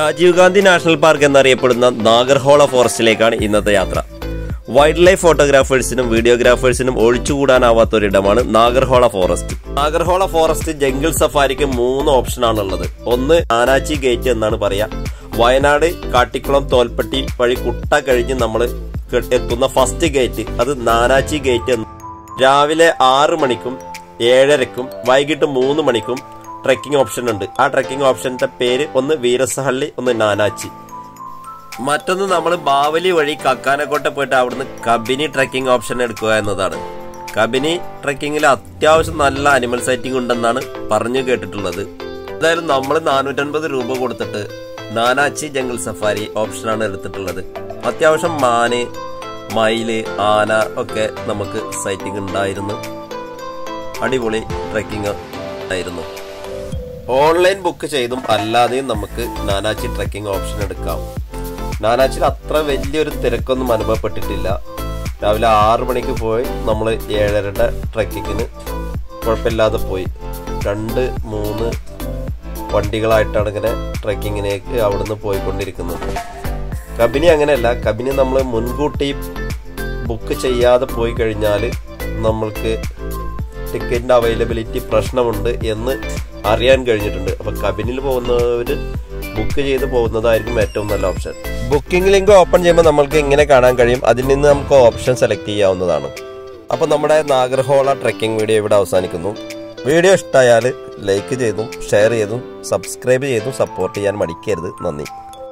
Rajeev Gandhi national park എന്നറിയപ്പെടുന്ന നാഗർഹോള ഫോറസ്റ്റിലേക്കാണ് ഇന്നത്തെ യാത്ര വൈൽഡ് ലൈഫ് ഫോട്ടോഗ്രാഫേഴ്സിനും വീഡിയോഗ്രാഫേഴ്സിനും ഒഴിച്ചുകൂടാനാവാത്ത ഒരിടമാണ് Nagarhole forest Nagarhole forest jungle സഫാരിക്ക് മൂന്ന് ഓപ്ഷനാണ് ഉള്ളത് ഒന്ന് ആനാച്ചി ഗേറ്റ് എന്നാണ് പറയാ വയനാട് കാട്ടിക്കുളം തോൽപ്പട്ടി വഴി കുട്ട കഴിഞ്ഞ് നമ്മൾ എത്തുന്ന ഫസ്റ്റ് ഗേറ്റ് അത് നാനാച്ചി ഗേറ്റ് എന്ന് രാവിലെ ആറ് മണിക്കും ഏഴരക്കും വൈകിട്ട് മൂന്ന് മണിക്കും ട്രെക്കിംഗ് ഓപ്ഷൻ ഉണ്ട് ആ ട്രെക്കിംഗ് ഓപ്ഷന്റെ പേര് ഒന്ന് വീരസഹള്ളി ഒന്ന് നാനാച്ചി മറ്റൊന്ന് നമ്മൾ ബാവലി വഴി കക്കാനക്കോട്ടെ പോയിട്ട് അവിടുന്ന് കബിനി ട്രെക്കിംഗ് ഓപ്ഷൻ എടുക്കുക എന്നതാണ് കബിനി ട്രെക്കിങ്ങിൽ അത്യാവശ്യം നല്ല അനിമൽ സൈറ്റിംഗ് ഉണ്ടെന്നാണ് പറഞ്ഞു കേട്ടിട്ടുള്ളത് എന്തായാലും നമ്മൾ നാനൂറ്റൻപത് രൂപ കൊടുത്തിട്ട് നാനാച്ചി ജംഗിൾ സഫാരി ഓപ്ഷനാണ് എടുത്തിട്ടുള്ളത് അത്യാവശ്യം മാന് മയില് ആന ഒക്കെ നമുക്ക് സൈറ്റിംഗ് ഉണ്ടായിരുന്നു അടിപൊളി ട്രെക്കിംഗ് ആയിരുന്നു ഓൺലൈൻ ബുക്ക് ചെയ്തും അല്ലാതെയും നമുക്ക് നാനാച്ചി ട്രെക്കിംഗ് ഓപ്ഷൻ എടുക്കാം നാനാച്ചിൽ അത്ര വലിയൊരു തിരക്കൊന്നും അനുഭവപ്പെട്ടിട്ടില്ല രാവിലെ ആറ് മണിക്ക് പോയി നമ്മൾ ഏഴരയുടെ ട്രെക്കിങ്ങിന് കുഴപ്പമില്ലാതെ പോയി രണ്ട് മൂന്ന് വണ്ടികളായിട്ടാണ് ഇങ്ങനെ ട്രെക്കിങ്ങിലേക്ക് അവിടുന്ന് പോയിക്കൊണ്ടിരിക്കുന്നത് കബിനി അങ്ങനെയല്ല കബിനി നമ്മൾ മുൻകൂട്ടി ബുക്ക് ചെയ്യാതെ പോയി കഴിഞ്ഞാൽ നമ്മൾക്ക് ടിക്കറ്റിന്റെ അവൈലബിലിറ്റി പ്രശ്നമുണ്ട് എന്ന് അറിയാൻ കഴിഞ്ഞിട്ടുണ്ട് അപ്പൊ കബിനിൽ പോകുന്നവർ ബുക്ക് ചെയ്ത് പോകുന്നതായിരിക്കും ഏറ്റവും നല്ല ഓപ്ഷൻ ബുക്കിംഗ് ലിങ്ക് ഓപ്പൺ ചെയ്യുമ്പോൾ നമ്മൾക്ക് ഇങ്ങനെ കാണാൻ കഴിയും അതിൽ നിന്ന് നമുക്ക് ഓപ്ഷൻ സെലക്ട് ചെയ്യാവുന്നതാണ് അപ്പോൾ നമ്മുടെ നാഗർഹോള ട്രെക്കിംഗ് വീഡിയോ ഇവിടെ അവസാനിക്കുന്നു വീഡിയോ ഇഷ്ടമായാൽ ലൈക്ക് ചെയ്തും ഷെയർ ചെയ്തും സബ്സ്ക്രൈബ് ചെയ്തും സപ്പോർട്ട് ചെയ്യാൻ മടിക്കരുത് നന്ദി